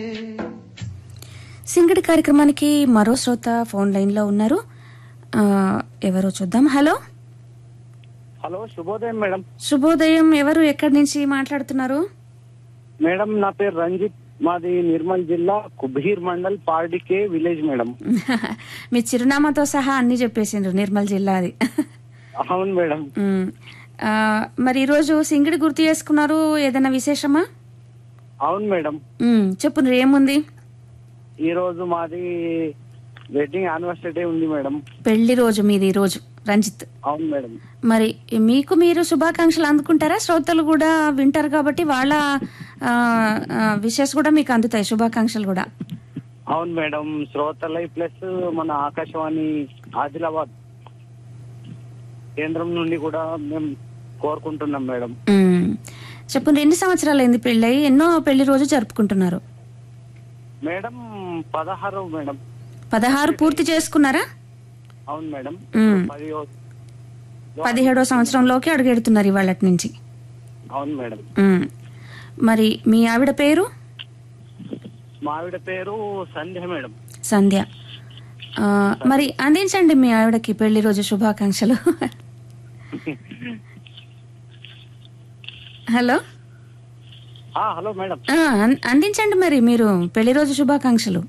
సింగడి కార్యక్రమానికి మరో శ్రోత ఫోన్ లైన్ లో ఉన్నారు ఆ, ఎవరో చూద్దాం హలో హలో శుభోదయం మేడం శుభోదయం ఎవరు ఎక్కడి నుంచి మాట్లాడుతున్నారు మేడం నా పేరు రంజిత్ మాది నిర్మల్ జిల్లా కుబీర్ మండల్ పార్డికే విలేజ్ మేడం మీ చిరునామాతో సహా అన్ని చెప్పేసిండ్రు నిర్మల్ జిల్లాది అవును మేడం ఉమ్. ఆ, మరి ఈరోజు సింగడి గుర్తు చేసుకున్నారు ఏదైనా విశేషమా అవును మేడం ఉమ్, చెప్పు ఏముంది ఈ రోజు మాది వెడ్డింగ్ యానివర్సరీ డే ఉంది మేడం పెళ్లి రోజు మీది ఈ రోజు రంజిత్ అవును మేడం మరి మీకు మీరు శుభాకాంక్షలు అందుకుంటారా శ్రోతలు కూడా వింటారు కాబట్టి వాళ్ళ విషెస్ కూడా మీకు అందుతాయి శుభాకాంక్షలు కూడా అవును మేడం శ్రోతలై ప్లస్ మన ఆకాశవాణి ఆదిలాబాద్ కేంద్రం నుండి కూడా మేము కోరుకుంటున్నాం మేడం మ్మ్. చెప్పండి ఎన్ని సంవత్సరాలు అయింది పెళ్ళయి ఎన్నో పెళ్లి రోజు జరుపుకుంటున్నారు మేడం పదహారు మేడం పదహారు పూర్తి చేసుకున్నారా అవును మేడం మ్మ్. పది పదిహేడో సంవత్సరంలోకి అడుగెడుతున్నారు ఇవాళ నుంచి అవును మేడం మ్మ్. మరి మీ ఆవిడ పేరు మా ఆవిడ పేరు సంధ్య మేడం సంధ్య ఆ, మరి అందించండి మీ ఆవిడకి పెళ్లి రోజు శుభాకాంక్షలు హలో ఆ, హలో మేడం ఆ, అన్- అందించండి మరి మీరు పెళ్లి రోజు శుభాకాంక్షలు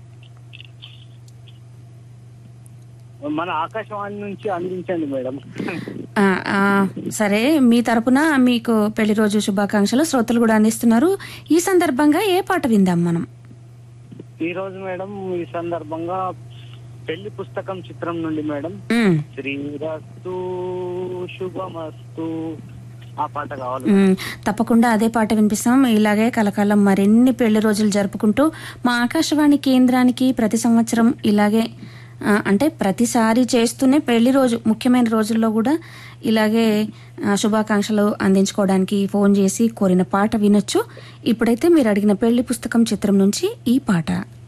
మన ఆకాశవాణి నుంచి అందించండి మేడం ఆ, ఆ, సరే మీ తరపున మీకు పెళ్లి రోజు శుభాకాంక్షలు శ్రోతలు కూడా అందిస్తున్నారు ఈ సందర్భంగా ఏ పాట విందాం మనం ఈ రోజు మేడం ఈ సందర్భంగా పెళ్లి పుస్తకం చిత్రం నుండి మేడం మ్మ్. శ్రీరస్తు శుభమస్తు ఆ పాట కావాలి మ్మ్. తప్పకుండా అదే పాట వినిపిస్తాం ఇలాగే కలకాలం మరిన్ని పెళ్లి రోజులు జరుపుకుంటూ మా ఆకాశవాణి కేంద్రానికి ప్రతి సంవత్సరం ఇలాగే ఆ, అంటే ప్రతిసారి చేస్తూనే పెళ్లి రోజు ముఖ్యమైన రోజుల్లో కూడా ఇలాగే ఆ, శుభాకాంక్షలు అందించుకోవడానికి ఫోన్ చేసి కోరిన పాట వినొచ్చు ఇప్పుడైతే మీరు అడిగిన పెళ్లి పుస్తకం చిత్రం నుంచి ఈ పాట